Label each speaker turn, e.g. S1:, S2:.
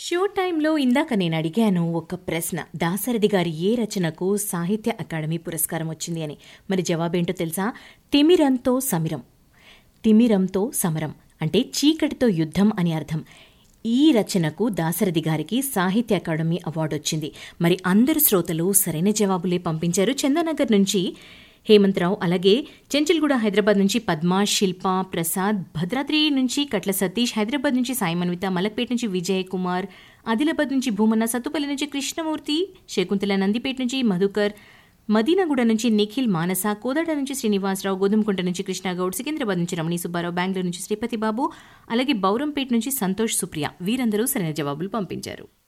S1: show టైంలో ఇందాక నేను అడిగాను ఒక ప్రశ్న దాసరథి గారి ఏ రచనకు సాహిత్య అకాడమీ పురస్కారం వచ్చింది అని మరి జవాబేంటో తెలుసా తిమిరంతో సమిరం తిమిరంతో సమరం అంటే చీకటితో యుద్ధం అని అర్థం ఈ రచనకు దాసరథి గారికి సాహిత్య అకాడమీ అవార్డు వచ్చింది మరి అందరు శ్రోతలు సరైన జవాబులే పంపించారు చందానగర్ నుంచి హేమంతరావు అలాగే చెంచల్గూడ హైదరాబాద్ నుంచి పద్మ శిల్ప ప్రసాద్ భద్రాద్రి నుంచి కట్ల సతీష్ హైదరాబాద్ నుంచి సాయి మన్విత మలక్పేట నుంచి విజయ్ కుమార్ ఆదిలాబాద్ నుంచి భూమన్న సత్తుపల్లి నుంచి కృష్ణమూర్తి శకుంతల నందిపేట నుంచి మధుకర్ మదీనాగూడ నుంచి నిఖిల్ మానస కోదాడ నుంచి శ్రీనివాసరావు గోధుమకుంట నుంచి కృష్ణగౌడ్ సికింద్రాబాద్ నుంచి రమణి సుబ్బారావు బెంగళూరు నుంచి శ్రీపతి బాబు అలాగే బౌరంపేట నుంచి సంతోష్ సుప్రియ వీరందరూ సరైన జవాబులు పంపించారు